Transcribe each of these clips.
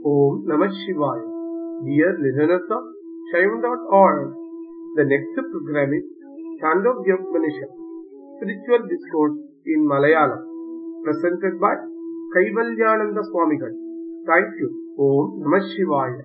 Om Namah Shivaya. Dear listeners of Shaivan.org, the next program is Chandogya Upanishad, Spiritual Discourse in Malayalam, presented by Kaivalyananda Swamigal. Thank you. Om Namah Shivaya.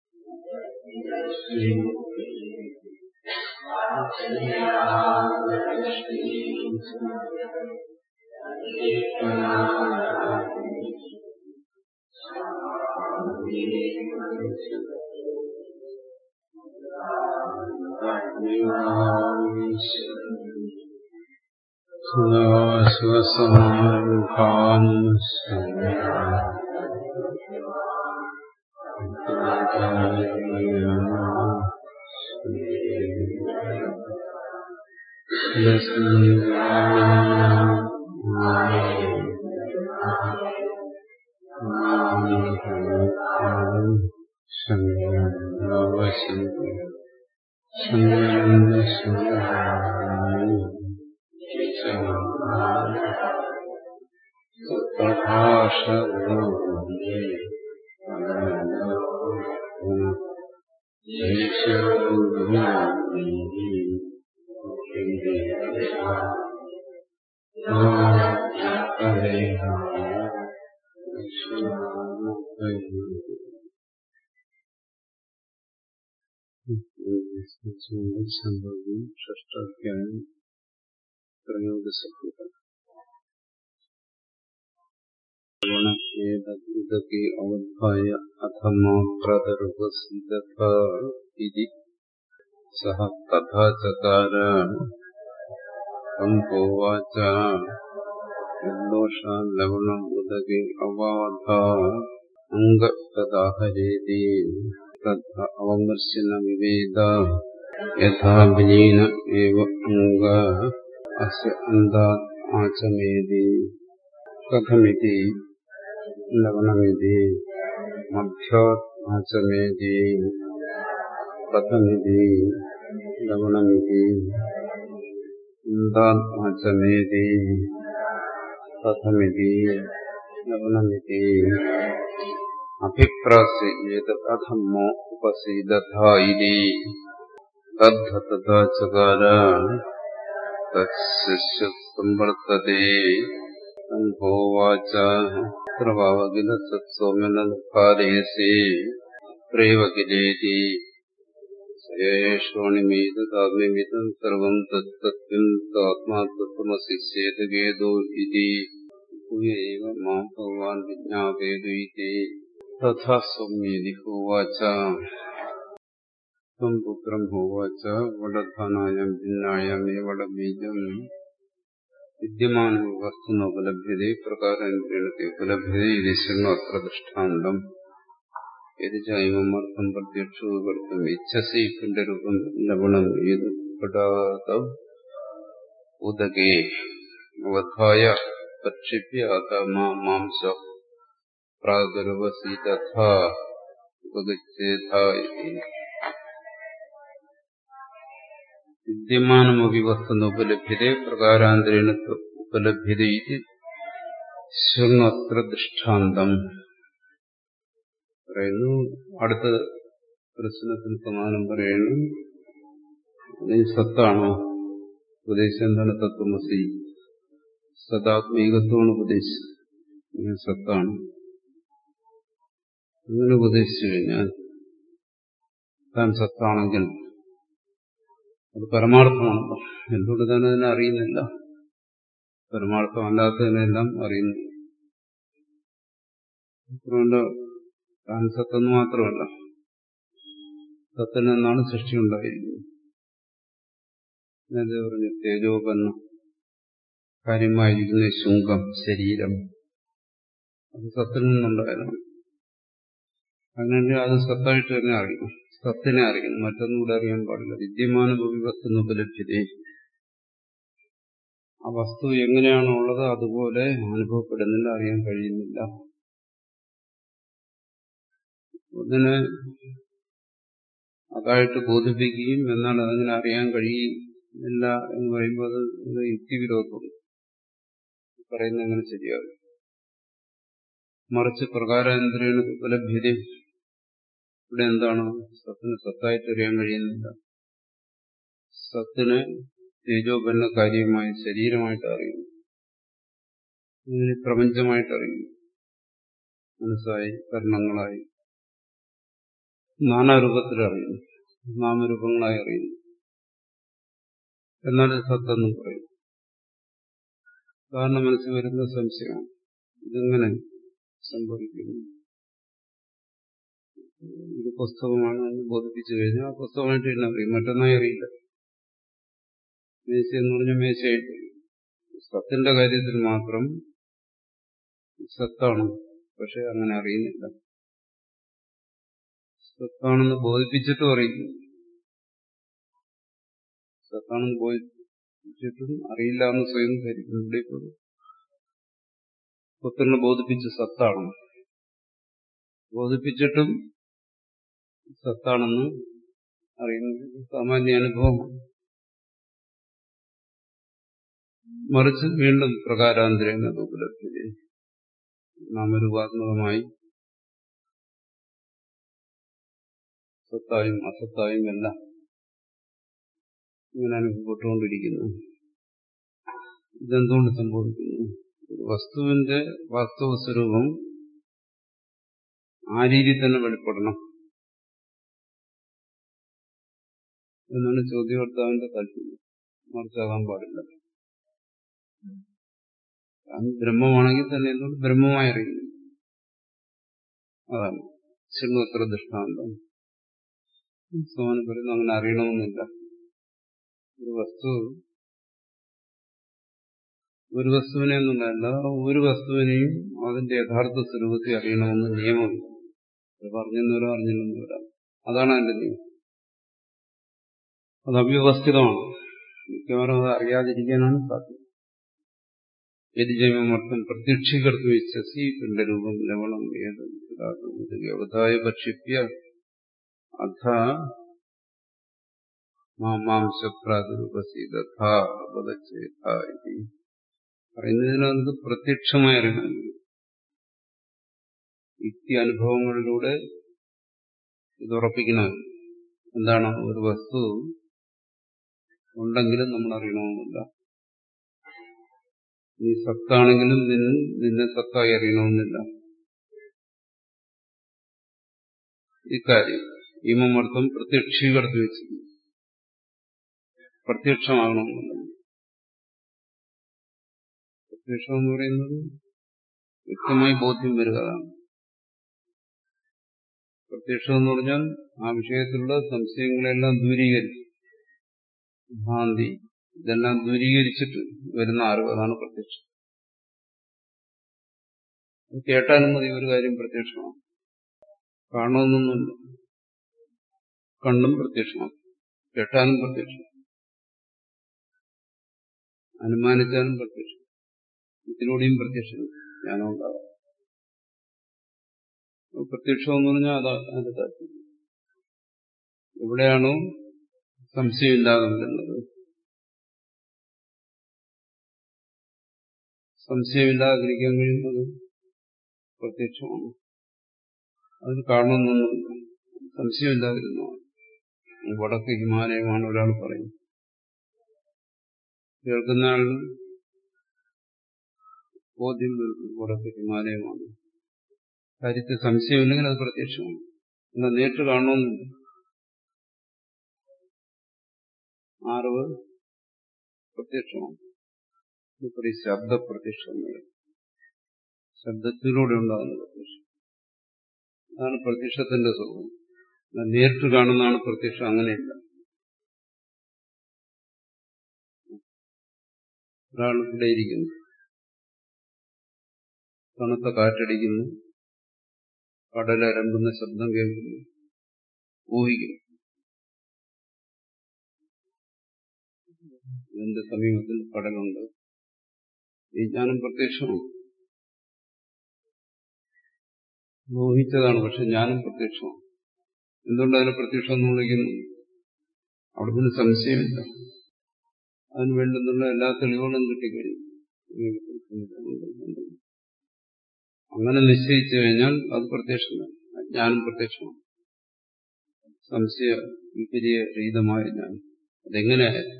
സംഭവം ഷഷ്ടാധ്യായം ത്രയോദശഭൂതം ഏതദ്ഗതി അവദ്ധായ അഥമാപ്രതർവസിദ്ധ ഇതി സഹ തഥാ ചകാര ഹോവാച നിർദോഷ ലവണം ഉദകി അവാധ അംഗ തദാഹരേതി തഥ അവമർശന വിവേദ യഥാ വിലീന ഏവ അംഗ അസ്യ അന്താത് ആചമേതി കഥമിതി ലവണമിതി മധ്യാത് ആചമേതി കഥമിതി ലവണമിതി അന്താത് ആചമേതി കഥമിതി ലവണമിതി അഭിപ്രാസി ഏതത് അധമ്മോ ഉപസീദഥ ഇതി തദ്ധ തഥാ ചകാര തസ്യ സംവർത്തതേ സംഭോവാച പ്രഭാവകില സത്സോമന ദുഃഖാദയസി പ്രേവകിലേതി സയേഷോണിമീതാത്മ്യമിതം സർവം തത്തത്വം ആത്മാ തത്വമസിസ്യേതഗേദോ ഇതി ഭൂയൈവ മാം ഭഗവാൻ വിജ്ഞാപേതു ഇതി തഥാ സൗമ്യേതി ഹോവാച ത്വം പുത്രം ഹോവാച വടധാനായം ഭിന്നായം വടബീജം വിദ്യമാനം വസ്തുനോപലഭ്യത പ്രകാരേണത്തെ ഉപലഭ്യത ഇത് ശൃണോത്ര ദൃഷ്ടാന്തം ഇത് ചൈവമർത്ഥം പ്രത്യക്ഷവും കർത്തും ഇച്ഛസി പിണ്ടരൂപം ലവണം ഇത് പെടാത ഉദകേ അവധായ പ്രക്ഷിപ്യ അത മാംസ പ്രാദുർവസി തഥാ ഉപഗച്ഛേഥ വിദ്യമാനമപി വസ്തുനുപലഭ്യത പ്രകാരാന്തരേണ ഉപലഭ്യത ഇത് ശൃണത്ര ദൃഷ്ടാന്തം പറയുന്നു അടുത്ത പ്രശ്നത്തിന് സമാനം പറയുന്നു നീ സത്താണോ ഉപദേശം എന്താണ് തത്വമസി സദാത്മീകത്വമാണ് ഉപദേശിച്ചത് ഞാൻ സത്താണ് അങ്ങനെ ഉപദേശിച്ചു കഴിഞ്ഞാൽ താൻ സത്താണെങ്കിൽ അത് പരമാർത്ഥമാണല്ലോ എന്തുകൊണ്ട് താൻ അതിനെ അറിയുന്നില്ല പരമാർത്ഥമല്ലാത്തതിനെല്ലാം അറിയുന്നു അതുകൊണ്ട് താൻ സത്തെന്ന് മാത്രമല്ല സത്തിൽ നിന്നാണ് സൃഷ്ടി ഉണ്ടായിരിക്കുന്നത് നേരത്തെ പറഞ്ഞു തേജോപന്ന കാര്യമായിരിക്കുന്ന ശുങ്കം ശരീരം അത് സത്തിൽ നിന്നുണ്ടായതാണ് അങ്ങനെ അത് സത്തായിട്ട് തന്നെ അറിയണം സത്തിനെ അറിയണം മറ്റൊന്നുകൂടെ അറിയാൻ പാടില്ല വിദ്യമാന ഭൂമിവസ്തു ഉപലഭ്യത ആ വസ്തു എങ്ങനെയാണോ ഉള്ളത് അതുപോലെ അനുഭവപ്പെടുന്നില്ല അറിയാൻ കഴിയുന്നില്ല അതിനെ അതായിട്ട് ബോധിപ്പിക്കുകയും എന്നാൽ അതങ്ങനെ അറിയാൻ കഴിയില്ല എന്ന് പറയുമ്പോൾ അത് ഒരു യുക്തിവിരോധമുണ്ട് പറയുന്നത് എങ്ങനെ ശരിയാകും മറിച്ച് പ്രകാരാന്തരേണ ഉപലഭ്യത ഇവിടെ എന്താണ് സത്തിന് സത്തായിട്ട് അറിയാൻ കഴിയുന്നില്ല സത്തിന് തേജോപന്ന കാര്യമായി ശരീരമായിട്ട് അറിയുന്നു ഇതിന് പ്രപഞ്ചമായിട്ട് അറിയുന്നു മനസ്സായി കർണങ്ങളായി നാനാരൂപത്തിൽ അറിയുന്നു നാമരൂപങ്ങളായി അറിയുന്നു എന്നാൽ സത്തെന്നും പറയും കാരണം മനസ്സിൽ വരുന്ന സംശയമാണ് ഇതെങ്ങനെ സംഭവിക്കുന്നു ഇത് പുസ്തകമാണ് എന്ന് ബോധിപ്പിച്ചു കഴിഞ്ഞാൽ ആ പുസ്തകമായിട്ട് തന്നെ അറിയും മറ്റൊന്നായി അറിയില്ല മേശ എന്ന് പറഞ്ഞാൽ മേശയായിട്ട് സത്തിന്റെ കാര്യത്തിൽ മാത്രം സത്താണ് പക്ഷെ അങ്ങനെ അറിയുന്നില്ല സത്താണെന്ന് ബോധിപ്പിച്ചിട്ടും അറിയില്ല സത്താണെന്ന് ബോധിപ്പിച്ചിട്ടും അറിയില്ല എന്ന് സ്വയം ധരിക്കുന്നു ഇവിടെ ഇപ്പോൾ പുത്രനെ ബോധിപ്പിച്ച് സത്താണ് ബോധിപ്പിച്ചിട്ടും സത്താണെന്ന് അറിയുന്നത് സാമാന്യ അനുഭവമാണ് മറിച്ച് വീണ്ടും പ്രകാരാന്തരങ്ങൾ ഉപലബ്ധി നാമരൂപാത്മകമായി സത്തായും അസത്തായും എല്ലാം ഇങ്ങനെ അനുഭവപ്പെട്ടുകൊണ്ടിരിക്കുന്നു ഇതെന്തുകൊണ്ട് സംഭവിക്കുന്നു ഒരു വസ്തുവിന്റെ വാസ്തവ സ്വരൂപം ആ രീതിയിൽ തന്നെ വെളിപ്പെടണം എന്നാണ് ചോദ്യകർത്താവിന്റെ താല്പര്യം മറിച്ചാകാൻ പാടില്ല അത് ബ്രഹ്മമാണെങ്കിൽ തന്നെ എന്തുകൊണ്ട് ബ്രഹ്മമായി അറിയുന്നു അതാണ് ശൃംഗോത്ര ദൃഷ്ടാന്തം സോമൻ പറയുന്നു അങ്ങനെ അറിയണമെന്നില്ല ഒരു വസ്തു ഒരു വസ്തുവിനെ എന്നുള്ളതല്ല ഒരു വസ്തുവിനെയും അതിന്റെ യഥാർത്ഥ സ്വരൂപത്തെ അറിയണമെന്ന് നിയമമില്ല അത് പറഞ്ഞെന്നവരോ അറിഞ്ഞില്ലെന്നവരോ അതാണ് അതിന്റെ നിയമം അത് അവ്യവസ്ഥിതമാണ് മിക്കവാറും അത് അറിയാതിരിക്കാനാണ് സാധ്യത യതിജൈവമർത്ഥം പ്രത്യക്ഷീകർത്തു വിശ്വസി പിണ്ടരൂപം ലവണം ഏതായ ഭക്ഷിപ്യ അഥ മാംസപ്രാതിരൂപസീതഥാപതച്ചേത പറയുന്നതിനകത്ത് പ്രത്യക്ഷമായി അറിയണം യുക്തി അനുഭവങ്ങളിലൂടെ ഇത് ഉറപ്പിക്കണം എന്താണ് ഒരു വസ്തു ഉണ്ടെങ്കിലും നമ്മൾ അറിയണമെന്നില്ല നീ സത്താണെങ്കിലും നിന്നെ സത്തായി അറിയണമെന്നില്ല ഇക്കാര്യം ഈമമർത്ഥം പ്രത്യക്ഷീകർത്തി വെച്ചു പ്രത്യക്ഷമാകണമെന്നില്ല പ്രത്യക്ഷം എന്ന് പറയുന്നത് വ്യക്തമായി ബോധ്യം വരികയാണ് പ്രത്യക്ഷം എന്ന് പറഞ്ഞാൽ ആ വിഷയത്തിലുള്ള സംശയങ്ങളെല്ലാം ദൂരീകരിച്ചു ഭ്രാന്തി ഇതെല്ലാം ദൂരീകരിച്ചിട്ട് വരുന്ന അറിവ് അതാണ് പ്രത്യക്ഷം കേട്ടാലും മതി ഒരു കാര്യം പ്രത്യക്ഷമാണ് കാണണമെന്നൊന്നുമില്ല കണ്ണും പ്രത്യക്ഷമാണ് കേട്ടാലും പ്രത്യക്ഷം അനുമാനിച്ചാലും പ്രത്യക്ഷം ഇതിലൂടെയും പ്രത്യക്ഷം ജ്ഞാനം ഉണ്ടാകാം പ്രത്യക്ഷം എന്ന് പറഞ്ഞാൽ അതാ അതിന്റെ താല്പര്യം എവിടെയാണോ സംശയമില്ലാതെ വരുന്നത് സംശയമില്ലാതിരിക്കാൻ കഴിയുന്നത് പ്രത്യക്ഷമാണ് അതിന് കാണണമെന്നൊന്നുമില്ല സംശയമില്ലാതിരുന്നതാണ് വടക്ക് ഹിമാലയമാണ് ഒരാൾ പറയുന്നത് കേൾക്കുന്ന ആളിന് ബോധ്യം വരുന്നു വടക്ക് ഹിമാലയമാണ് കാര്യത്തിൽ സംശയമില്ലെങ്കിൽ അത് പ്രത്യക്ഷമാണ് എന്നാൽ നേരിട്ട് കാണണമെന്നില്ല അറിവ് പ്രത്യക്ഷമാണ് ഈ ശബ്ദപ്രത്യക്ഷം ശബ്ദത്തിലൂടെ ഉണ്ടാകുന്ന പ്രത്യക്ഷം അതാണ് പ്രത്യക്ഷത്തിന്റെ സ്വഭാവം നേരിട്ട് കാണുന്നതാണ് പ്രത്യക്ഷം അങ്ങനെയില്ല ഒരാൾ ഇവിടെ ഇരിക്കുന്നു തണുത്ത കാറ്റടിക്കുന്നു കടലരമ്പുന്ന ശബ്ദം കേൾക്കുന്നു ഊഹിക്കുന്നു ഇതിന്റെ സമീപത്തിൽ കടലുണ്ട് ഈ ജ്ഞാനം പ്രത്യക്ഷമാണ് മോഹിച്ചതാണ് പക്ഷെ ജ്ഞാനം പ്രത്യക്ഷമാണ് എന്തുകൊണ്ട് അതിനെ പ്രത്യക്ഷം എന്ന് വിളിക്കുന്നു അവിടെ നിന്ന് സംശയമില്ല അതിന് വേണ്ടുന്നുള്ള എല്ലാ തെളിവുകളും കിട്ടിക്കഴിഞ്ഞു അങ്ങനെ നിശ്ചയിച്ചു കഴിഞ്ഞാൽ അത് പ്രത്യക്ഷമാണ് ജ്ഞാനം പ്രത്യക്ഷമാണ് സംശയ വിപരീതമായ ജ്ഞാനം അതെങ്ങനെയായാലും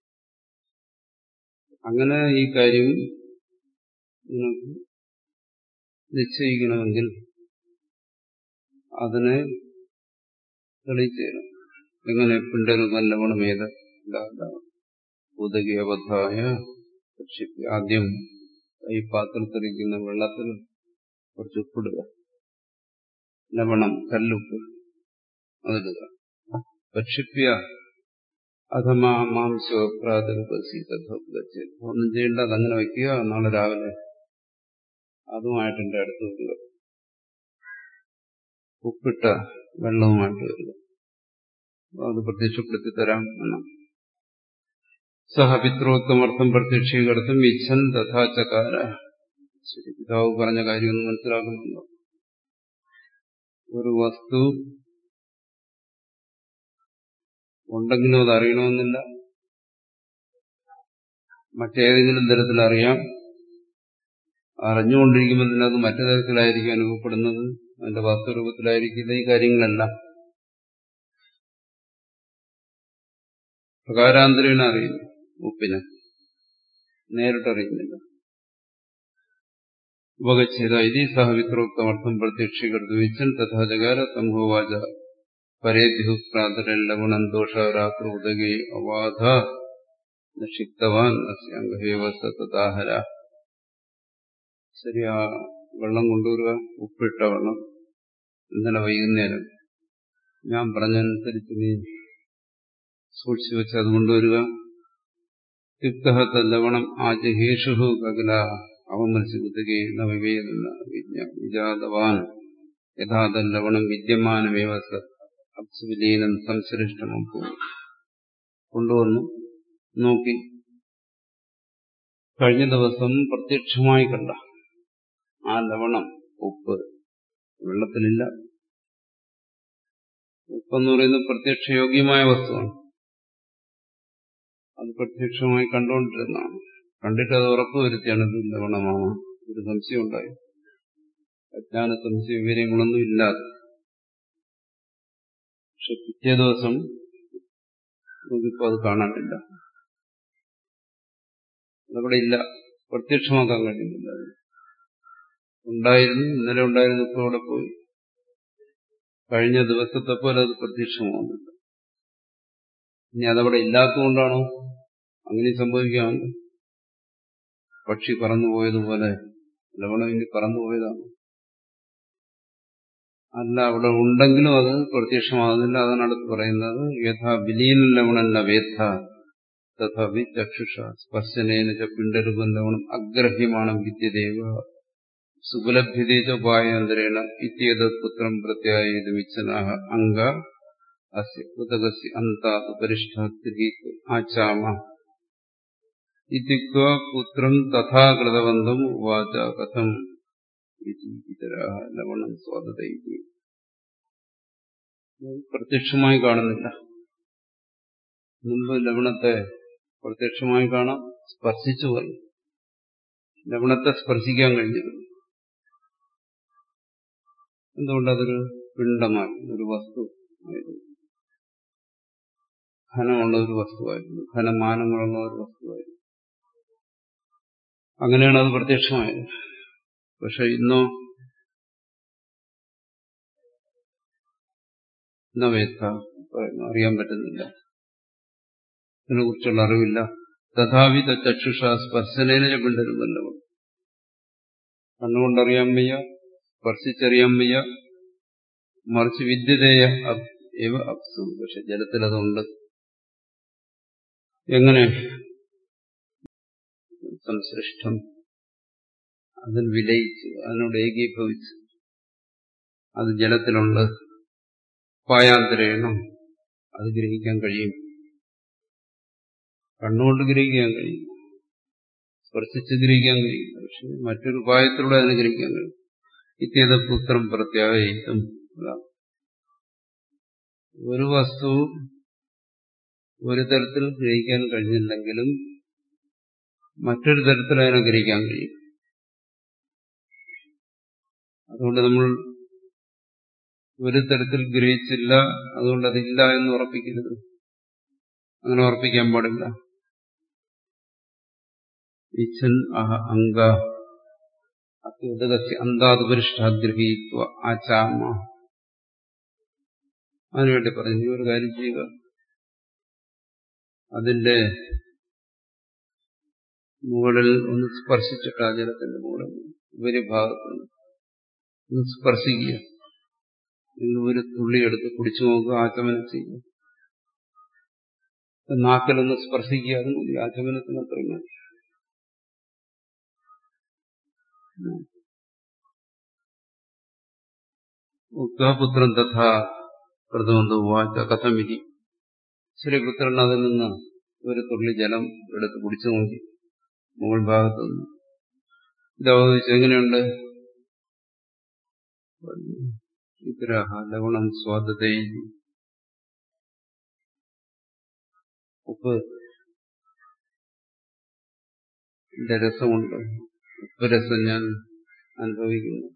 അങ്ങനെ ഈ കാര്യം നിങ്ങൾക്ക് നിശ്ചയിക്കണമെങ്കിൽ അതിനെ തെളിയിച്ചു തരും എങ്ങനെ പിണ്ടരൂപം ലവണമേത് ഉദകിയബദ്ധായ ആദ്യം ഈ പാത്രത്തിലിരിക്കുന്ന വെള്ളത്തിൽ കുറച്ച് ഉപ്പിടുക ലവണം കല്ലുപ്പ് അതിടുക ഭക്ഷിപ്യ അഥമാ മാംസോ പ്രാതരൂപസി തഥോപദച്ച് ഒന്നും ചെയ്യേണ്ട അതങ്ങനെ വയ്ക്കുക നാളെ രാവിലെ അതുമായിട്ട് എന്റെ അടുത്ത് വരിക ഉപ്പിട്ട വെള്ളവുമായിട്ട് വരിക അത് പ്രത്യക്ഷപ്പെടുത്തി തരാം എന്നാണ് സഹ പിത്രോത്തമർത്ഥം പ്രത്യക്ഷീകർത്തും ഇച്ഛൻ തഥാചകാര ശരി പിതാവ് പറഞ്ഞ കാര്യമൊന്നും മനസ്സിലാക്കുന്നുണ്ടോ ഒരു വസ്തു ഉണ്ടെങ്കിലും അത് അറിയണമെന്നില്ല മറ്റേതെങ്കിലും തരത്തിൽ അറിയാം അറിഞ്ഞുകൊണ്ടിരിക്കുമ്പോൾ തന്നെ അത് മറ്റു തരത്തിലായിരിക്കും അനുഭവപ്പെടുന്നത് അതിന്റെ വാസ്തുരൂപത്തിലായിരിക്കില്ല ഈ കാര്യങ്ങളെല്ലാം പ്രകാരാന്തരേണ അറിയുന്നു ഉപ്പിനെ നേരിട്ടറിയുന്നില്ല ഉപഗച്ഛേത ഇതി സഹ വിത്രോക്തമർത്ഥം പ്രത്യക്ഷീകർത്തു വിച്ചൻ തഥാ ജകാര സംഭവവാച പരേഭ്യു പ്രാതരൻ ലവണം ദോഷാരാത്ര ഉദകി അവാധ നിക്ഷിപ്തവാൻ അസ്യാംഗഹേവ സതാഹര ശരി ആ വെള്ളം കൊണ്ടുവരിക ഉപ്പിട്ട വെള്ളം ഇന്നലെ വൈകുന്നേരം ഞാൻ പറഞ്ഞനുസരിച്ച് നീ സൂക്ഷിച്ചു വെച്ച് അത് കൊണ്ടുവരിക യുക്ത ലവണം ആജഹേഷു കകില അവമത്സ്യബുദ്ധികയെന്ന വിവേകന വിജാതവാൻ യഥാത ലവണം വിദ്യമാനമേവ അപ്സുവിലീനം സംശ്ലിഷ്ടമപ്പോ കൊണ്ടുവന്നു നോക്കി കഴിഞ്ഞ ദിവസം പ്രത്യക്ഷമായി കണ്ട ആ ലവണം ഉപ്പ് വെള്ളത്തിലില്ല ഉപ്പെന്ന് പറയുന്നത് പ്രത്യക്ഷയോഗ്യമായ വസ്തുവാണ് അത് പ്രത്യക്ഷമായി കണ്ടുകൊണ്ടിരുന്നതാണ് കണ്ടിട്ട് അത് ഉറപ്പുവരുത്തിയാണ് ഇത് ലവണമാണ് ഒരു സംശയം ഉണ്ടായി അജ്ഞാന സംശയ വിവരങ്ങളൊന്നും ഇല്ലാതെ പക്ഷെ പിറ്റേ ദിവസം നമുക്കിപ്പോ അത് കാണാനില്ല അതവിടെ ഇല്ല പ്രത്യക്ഷമാക്കാൻ കഴിയുന്നില്ല ഉണ്ടായിരുന്നു ഇന്നലെ ഉണ്ടായിരുന്നു ഇപ്പൊ അവിടെ പോയി കഴിഞ്ഞ ദിവസത്തെ പോലെ അത് പ്രത്യക്ഷമാകുന്നില്ല ഇനി അതവിടെ ഇല്ലാത്തതുകൊണ്ടാണോ അങ്ങനെ സംഭവിക്കാമല്ലോ പക്ഷി പറന്നുപോയതുപോലെ ലവണം ഇനി പറന്നുപോയതാണ് അല്ല അവിടെ ഉണ്ടെങ്കിലും അത് പ്രത്യക്ഷമാകുന്നില്ല അതാണ് അടുത്ത് പറയുന്നത് യഥാ വിലീന ലവണല്ല വേദ്ധ തഥാപി ചക്ഷുഷ സ്പർശനേന ച പിണ്ടരൂപം ലവണം അഗ്രഹ്യമാണ് വിദ്യദേവ സുപലഭ്യതേച്ച ഉപായാന്തരേണ ഇത്യേത് പുത്രം പ്രത്യായത് വിച്ഛനാഹ അംഗ അസ്യ ഉദകസ്യ അന്താത് പരിഷ്ഠാത്തിരി ആചാമ ഇത്യുക്ത പുത്രം തഥാ കൃതവന്തം ഉവാച കഥം ഇതര ലവണം സ്വാതത പ്രത്യക്ഷമായി കാണുന്നില്ല മുമ്പ് ലവണത്തെ പ്രത്യക്ഷമായി കാണാം സ്പർശിച്ചു പോയി ലവണത്തെ സ്പർശിക്കാൻ കഴിഞ്ഞിരുന്നു എന്തുകൊണ്ടതൊരു പിണ്ടമായി ഒരു വസ്തു ആയിരുന്നു ഘനമുള്ള ഒരു വസ്തുവായിരുന്നു ഘനമാനങ്ങളുള്ള ഒരു വസ്തുവായിരുന്നു അങ്ങനെയാണ് അത് പ്രത്യക്ഷമായത് പക്ഷെ ഇന്നോ നവേത്ത അറിയാൻ പറ്റുന്നില്ല ഇതിനെക്കുറിച്ചുള്ള അറിവില്ല തഥാപി ചക്ഷുഷ സ്പർശനേന പിണ്ടരുമല്ലോ കണ്ണുകൊണ്ടറിയാൻ വയ്യ സ്പർശിച്ചറിയാൻ വയ്യ മറിച്ച് വിദ്യതേയ ഏവ അപ്സു പക്ഷെ ജലത്തിൽ അതുണ്ട് എങ്ങനെ സംസൃഷ്ടം അതിൽ വിലയിച്ച് അതിനോട് ഏകീഭവിച്ച് അത് ജലത്തിലുണ്ട് പായാന്തരേണം അത് ഗ്രഹിക്കാൻ കഴിയും കണ്ണുകൊണ്ട് ഗ്രഹിക്കാൻ കഴിയും സ്പർശിച്ച് ഗ്രഹിക്കാൻ കഴിയും പക്ഷെ മറ്റൊരു ഉപായത്തിലൂടെ അതിനെ ഗ്രഹിക്കാൻ കഴിയും ഇത്യേത പുത്രം പ്രത്യാഗയിത്തും ഒരു വസ്തു ഒരു തരത്തിൽ ഗ്രഹിക്കാൻ കഴിഞ്ഞില്ലെങ്കിലും മറ്റൊരു തരത്തിൽ അതിനെ ഗ്രഹിക്കാൻ കഴിയും അതുകൊണ്ട് നമ്മൾ ഒരു തരത്തിൽ ഗ്രഹിച്ചില്ല അതുകൊണ്ട് അതില്ല എന്ന് ഉറപ്പിക്കരുത് അങ്ങനെ ഉറപ്പിക്കാൻ പാടില്ല ഇച്ഛൻ അഹ അംഗ അത്യുദകസ്യ അന്താതുപരിഷ്ടാഗ്രഹീത്വ ആചാമ അതിനുവേണ്ടി പറഞ്ഞു ഈ ഒരു കാര്യം ചെയ്യുക അതിന്റെ മുകളിൽ ഒന്ന് സ്പർശിച്ചിട്ട് ആ ജലത്തിന്റെ മുകളിൽ ഉപരിഭാഗത്ത് ഒന്ന് സ്പർശിക്കുക നിങ്ങൾ ഒരു തുള്ളി എടുത്ത് കുടിച്ചു നോക്കുക ആചമനം ചെയ്യുക നാക്കിലൊന്ന് സ്പർശിക്കുക അത് മതി ആചമനത്തിന് അത്രയും മതി ഉക്തപുത്രൻ തഥാ കൃതമെന്ന് വാച്ച കഥമിതി ശ്രീപുത്രൻ അതിൽ നിന്ന് ഒരു തുള്ളി ജലം എടുത്ത് കുടിച്ചു നോക്കി മുകൾ ഭാഗത്തു നിന്ന് ഇത് അവതരിച്ച് എങ്ങനെയുണ്ട് ഇത്തരഹ ലവണം സ്വാദതൈ ഉപ്പ് രസമുണ്ട് ഉപ്പ് രസം ഞാൻ അനുഭവിക്കുന്നു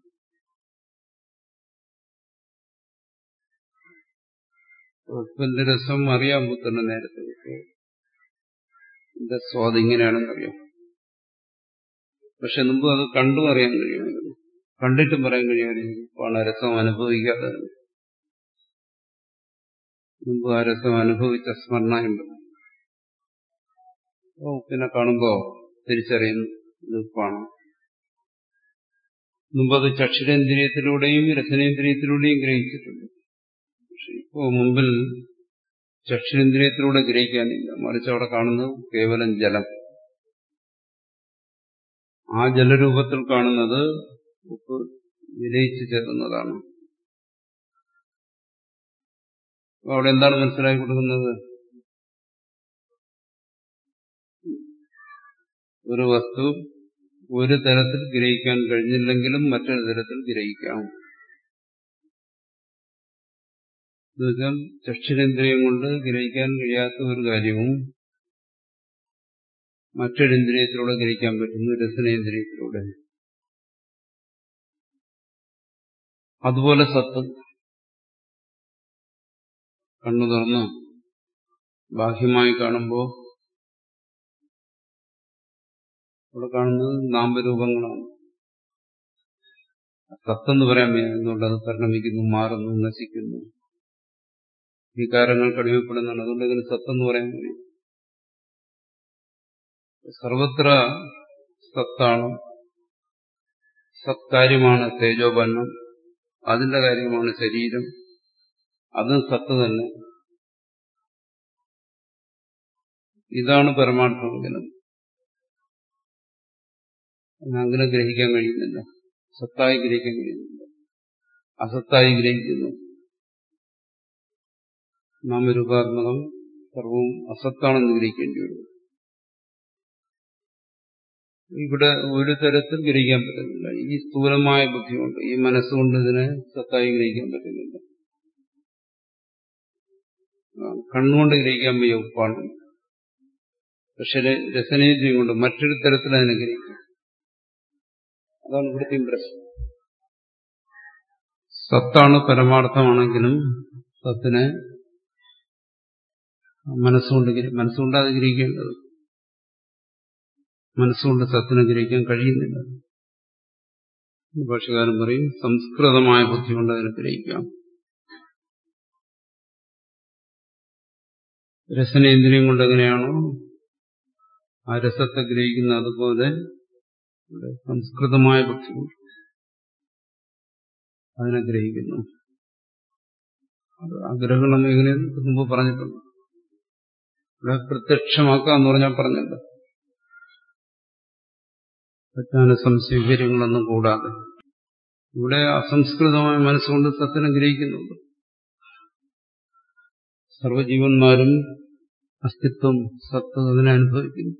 ഉപ്പിന്റെ രസം അറിയാൻ പുത്തന്നെ നേരത്തെ ഇതിന്റെ സ്വാദ് ഇങ്ങനെയാണെന്നറിയാം പക്ഷെ മുമ്പ് അത് കണ്ടും അറിയാൻ കഴിയുമായിരുന്നു കണ്ടിട്ടും പറയാൻ കഴിയുമായിരുന്നു ഉപ്പാണ് രസം അനുഭവിക്കാതെ മുമ്പ് ആ രസം അനുഭവിച്ച സ്മരണയുണ്ട് ഉപ്പിനെ കാണുമ്പോ തിരിച്ചറിയുന്നു ഇത് ഉപ്പാണ് മുമ്പത് ചക്ഷുരേന്ദ്രിയത്തിലൂടെയും രസനേന്ദ്രിയത്തിലൂടെയും ഗ്രഹിച്ചിട്ടുണ്ട് പക്ഷെ ഇപ്പോ മുമ്പിൽ ചക്ഷുരേന്ദ്രിയത്തിലൂടെ ഗ്രഹിക്കാനില്ല മറിച്ച് അവിടെ കാണുന്നത് കേവലം ജലം ആ ജലരൂപത്തിൽ കാണുന്നത് ഉപ്പ് വിലയിച്ചു ചേർന്നതാണ് അവിടെ എന്താണ് മനസ്സിലാക്കി കൊടുക്കുന്നത് ഒരു വസ്തു ഒരു തരത്തിൽ ഗ്രഹിക്കാൻ കഴിഞ്ഞില്ലെങ്കിലും മറ്റൊരു തരത്തിൽ ഗ്രഹിക്കാം എന്നുവെച്ചാൽ ചക്ഷുരേന്ദ്രിയം കൊണ്ട് ഗ്രഹിക്കാൻ കഴിയാത്ത ഒരു കാര്യവും മറ്റൊരു ഇന്ദ്രിയത്തിലൂടെ ഗ്രഹിക്കാൻ പറ്റുന്നു രസനേന്ദ്രിയത്തിലൂടെ അതുപോലെ സത്ത് കണ്ണു തുറന്ന് ബാഹ്യമായി കാണുമ്പോൾ അവിടെ കാണുന്നത് നാമരൂപങ്ങളാണ് സത്തെന്ന് പറയാൻ എന്തുകൊണ്ട് അത് പരിണമിക്കുന്നു മാറുന്നു നശിക്കുന്നു വികാരങ്ങൾ കടിമപ്പെടുന്നതാണ് അതുകൊണ്ട് ഇതിന് സത്തെന്ന് പറയാൻ കഴിയും സർവത്ര സത്താണ് സത്കാര്യമാണ് തേജോപന്നം അതിന്റെ കാര്യമാണ് ശരീരം അതും സത്ത് തന്നെ ഇതാണ് പരമാർത്ഥമെങ്കിലും അങ്ങനെ ഗ്രഹിക്കാൻ കഴിയുന്നില്ല സത്തായി ഗ്രഹിക്കാൻ കഴിയുന്നില്ല അസത്തായി ഗ്രഹിക്കുന്നു നാമരൂപാത്മകം സർവവും അസത്താണെന്ന് ഗ്രഹിക്കേണ്ടി വരും ഇവിടെ ഒരു തരത്തിൽ ഗ്രഹിക്കാൻ പറ്റുന്നില്ല ഈ സ്ഥൂലമായ ബുദ്ധിയുണ്ട് ഈ മനസ്സുകൊണ്ട് ഇതിനെ സത്തായി ഗ്രഹിക്കാൻ പറ്റുന്നില്ല കണ്ണുകൊണ്ട് ഗ്രഹിക്കാൻ വയ്യ ഉപ്പാണ് പക്ഷെ രസനേന്ദ്രിയം കൊണ്ട് മറ്റൊരു തരത്തിൽ അതിനെ ഗ്രഹിക്കാം അതാണ് ഇവിടുത്തെ പ്രശ്നം സത്താണ് പരമാർത്ഥമാണെങ്കിലും സത്തിനെ മനസ്സുകൊണ്ട് മനസ്സുകൊണ്ട് അത് ഗ്രഹിക്കേണ്ടത് മനസ്സുകൊണ്ട് സത്തിനെ ഗ്രഹിക്കാൻ കഴിയുന്നില്ല ഭാഷകാരൻ പറയും സംസ്കൃതമായ ബുദ്ധി കൊണ്ട് അതിനെ ഗ്രഹിക്കാം രസനേന്ദ്രിയം കൊണ്ട് എങ്ങനെയാണോ ആ രസത്തെ ഗ്രഹിക്കുന്ന അതുപോലെ സംസ്കൃതമായ ബുദ്ധി കൊണ്ട് അതിനെ ഗ്രഹിക്കുന്നു ആഗ്രഹണം എങ്ങനെയെന്ന് മുമ്പ് പറഞ്ഞിട്ടുണ്ട് ഇവിടെ പ്രത്യക്ഷമാക്കുക എന്ന് പറഞ്ഞാൽ പറഞ്ഞല്ലോ അജ്ഞാന സംശയ വിവരങ്ങളൊന്നും കൂടാതെ ഇവിടെ അസംസ്കൃതമായ മനസ്സുകൊണ്ട് സത്തിനെ ഗ്രഹിക്കുന്നുണ്ട് സർവജീവന്മാരും അസ്തിത്വം സത്ത് അതിനെ അനുഭവിക്കുന്നു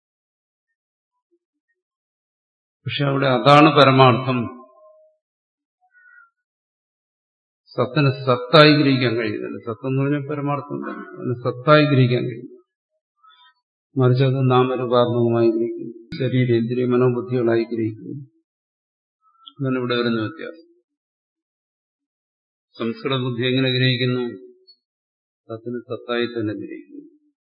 പക്ഷെ അവിടെ അതാണ് പരമാർത്ഥം സത്തിനെ സത്തായി ഗ്രഹിക്കാൻ കഴിയുന്നില്ല സത്തെന്ന് പറഞ്ഞാൽ പരമാർത്ഥം തന്നെ അതിനെ സത്തായി ഗ്രഹിക്കാൻ കഴിയും മറിച്ച് അത് നാമരൂപാത്മകമായി ഗ്രഹിക്കുന്നു ശരീരേന്ദ്രിയ മനോബുദ്ധികളായി ഗ്രഹിക്കുന്നു അതാണ് ഇവിടെ വരുന്ന വ്യത്യാസം സംസ്കൃത ബുദ്ധി എങ്ങനെ ഗ്രഹിക്കുന്നു സത്തിന് സത്തായി തന്നെ ഗ്രഹിക്കുന്നു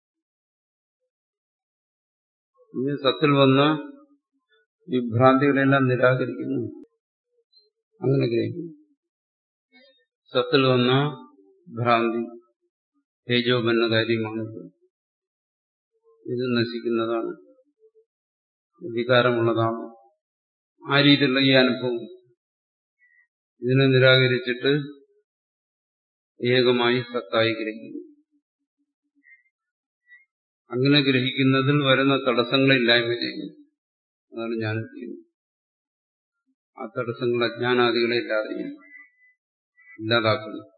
ഇനി സത്തിൽ വന്ന ഈ ഭ്രാന്തികളെല്ലാം നിരാകരിക്കുന്നു അങ്ങനെ ഗ്രഹിക്കുന്നു സത്തിൽ വന്ന ഭ്രാന്തി തേജോപന്ന കാര്യമാണിത് ഇത് നശിക്കുന്നതാണ് വികാരമുള്ളതാണ് ആ രീതിയിലുള്ള ഈ അനുഭവം ഇതിനെ നിരാകരിച്ചിട്ട് ഏകമായി സത്തായി ഗ്രഹിക്കുന്നു അങ്ങനെ ഗ്രഹിക്കുന്നതിൽ വരുന്ന തടസ്സങ്ങളില്ലായ്മ ചെയ്യുന്നു അതാണ് ഞാൻ ചെയ്യുന്നത് ആ തടസ്സങ്ങൾ അജ്ഞാനാദികളെ ഇല്ലാതെ ഇല്ലാതാക്കുന്നു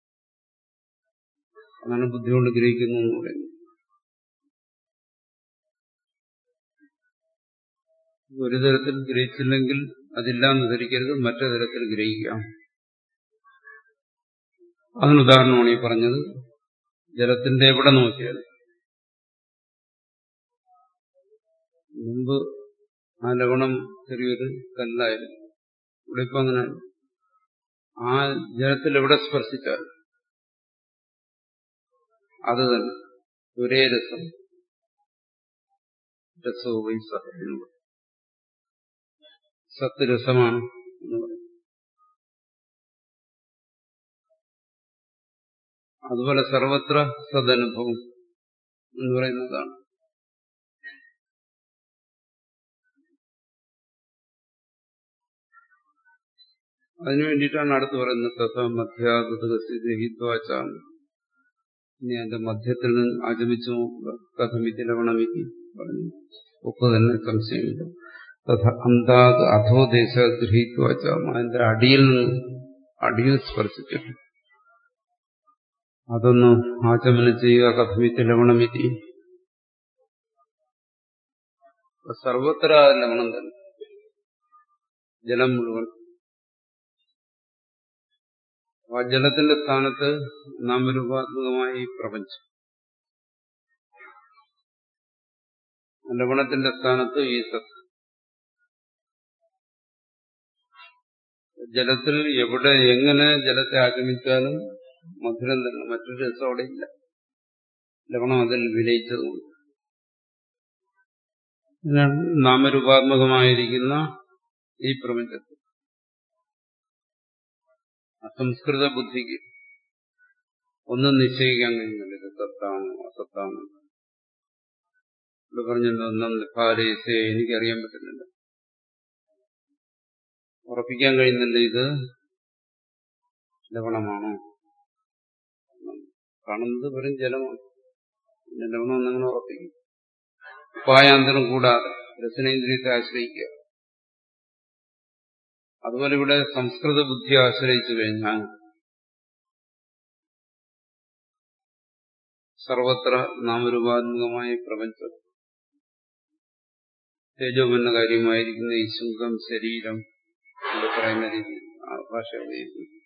അതാണ് ബുദ്ധി കൊണ്ട് ഗ്രഹിക്കുന്നു എന്ന് പറയുന്നത് ഒരു തരത്തിൽ ഗ്രഹിച്ചില്ലെങ്കിൽ അതില്ലാന്ന് ധരിക്കരുത് മറ്റു തരത്തിൽ ഗ്രഹിക്കാം അതിന് ഉദാഹരണമാണ് ഈ പറഞ്ഞത് ജലത്തിന്റെ എവിടെ നോക്കിയാൽ മുമ്പ് ആ ലവണം ചെറിയൊരു കല്ലായിരുന്നു ഇവിടെ ഇപ്പൊ അങ്ങനെ ആ ജലത്തിൽ എവിടെ സ്പർശിച്ചാൽ അത് തന്നെ ഒരേ രസം രസവും വൈസഹത്തിനും സത്ത് രസമാണ് എന്ന് പറയും അതുപോലെ സർവത്ര സദനുഭവം എന്ന് പറയുന്നതാണ് അതിനു വേണ്ടിയിട്ടാണ് അടുത്ത് പറയുന്നത് തഥ മധ്യാഗതഹിത്വാച്ചാണ് ഇനി അതിന്റെ മധ്യത്തിൽ നിന്ന് ആചമിച്ചു കഥമിതി ലവണമിതി പറഞ്ഞു ഉപ്പ് തന്നെ സംശയമില്ല തഥ അന്താത് അധോദേശ ഗൃഹീത്വാച്ചാം അതിന്റെ അടിയിൽ നിന്ന് അടിയിൽ സ്പർശിച്ചിട്ട് അതൊന്ന് ആചമനം ചെയ്യുക കഥമിത്തി ലവണമിതി സർവത്ര ലവണം തന്നെ ജലം മുഴുവൻ ആ ജലത്തിന്റെ സ്ഥാനത്ത് നാമരൂപാത്മകമായ ഈ പ്രപഞ്ചം ലവണത്തിന്റെ സ്ഥാനത്ത് ഈ സത്ത് ജലത്തിൽ എവിടെ എങ്ങനെ ജലത്തെ ആക്രമിച്ചാലും മധുരം തന്നെ മറ്റൊരു രസം അവിടെ ഇല്ല ലവണം അതിൽ വിലയിച്ചതുകൊണ്ട് നാമരൂപാത്മകമായിരിക്കുന്ന ഈ പ്രപഞ്ചത്തിൽ അസംസ്കൃത ബുദ്ധിക്ക് ഒന്നും നിശ്ചയിക്കാൻ കഴിയുന്നില്ല ഇത് സത്താണ് അസത്താണ് ഇവിടെ പറഞ്ഞല്ലോ ഒന്നും ഫാലേസേ എനിക്കറിയാൻ പറ്റുന്നില്ല ഉറപ്പിക്കാൻ കഴിയുന്നില്ല ഇത് ലവണമാണോ കാണുന്നത് വെറും ജലമാണ് പിന്നെ ലവണം എന്നങ്ങനെ ഉറപ്പിക്കും ഉപായാന്തരം കൂടാതെ രസനേന്ദ്രിയത്തെ ആശ്രയിക്കുക അതുപോലെ ഇവിടെ സംസ്കൃത ബുദ്ധി ആശ്രയിച്ചു കഴിഞ്ഞാൽ സർവത്ര നാമരൂപാത്മകമായ പ്രപഞ്ചം തേജോപന്ന കാര്യമായിരിക്കുന്ന ഈ ശുദ്ധം ശരീരം എന്ന് പറയുന്ന രീതി ആ ഭാഷ ഉപയോഗിക്കുന്നു